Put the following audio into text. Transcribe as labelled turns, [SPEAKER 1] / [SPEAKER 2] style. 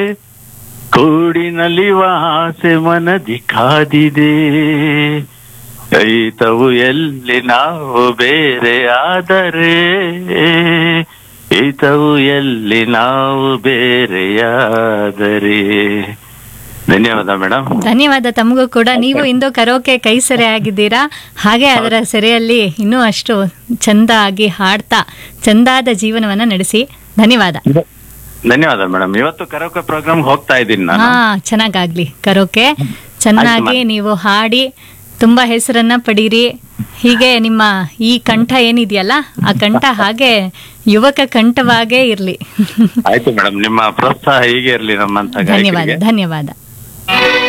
[SPEAKER 1] ಕೂಡಿನಲಿವ ಆಸೆ ಮನದಿ ಕಾದಿದೆ ಐತವು ಎಲ್ಲಿ ನಾವು ಬೇರೆ ಆದರೆ ಈತವು ಎಲ್ಲಿ ನಾವು ಬೇರೆಯಾದರೆ ಧನ್ಯವಾದ ಮೇಡಮ್
[SPEAKER 2] ಧನ್ಯವಾದ ತಮಗೂ ಕೂಡ ನೀವು ಇಂದು ಕರೋಕೆ ಕೈ ಸೆರೆ ಆಗಿದ್ದೀರಾ ಹಾಗೆ ಅದರ ಸೆರೆಯಲ್ಲಿ ಇನ್ನೂ ಅಷ್ಟು ಚಂದ ಆಗಿ ಹಾಡ್ತಾ ಚಂದಾದ ಜೀವನವನ್ನ ನಡೆಸಿ ಧನ್ಯವಾದ
[SPEAKER 1] ಧನ್ಯವಾದ ಮೇಡಮ್ ಇವತ್ತು ಕರೋಕೆ ಪ್ರೋಗ್ರಾಮ್ ಹೋಗ್ತಾ ಇದ್ದೀನಿ ನಾನು
[SPEAKER 2] ಹಾ ಚೆನ್ನಾಗಾಗ್ಲಿ ಕರೋಕೆ ಚೆನ್ನಾಗಿ ನೀವು ಹಾಡಿ ತುಂಬಾ ಹೆಸರನ್ನ ಪಡೀರಿ ಹೀಗೆ ನಿಮ್ಮ ಈ ಕಂಠ ಏನಿದೆಯಲ್ಲ ಆ ಕಂಠ ಹಾಗೆ ಯುವಕ ಕಂಠವಾಗೇ ಇರ್ಲಿ
[SPEAKER 1] ಆಯ್ತು ಮೇಡಮ್ ನಿಮ್ಮ ಪ್ರೋತ್ಸಾಹ ಹೀಗೆ ಇರ್ಲಿ ನಮ್ಮಂತ
[SPEAKER 2] ಧನ್ಯವಾದ
[SPEAKER 1] ಗಾಯಕರಿಗೆ
[SPEAKER 2] ಧನ್ಯವಾದ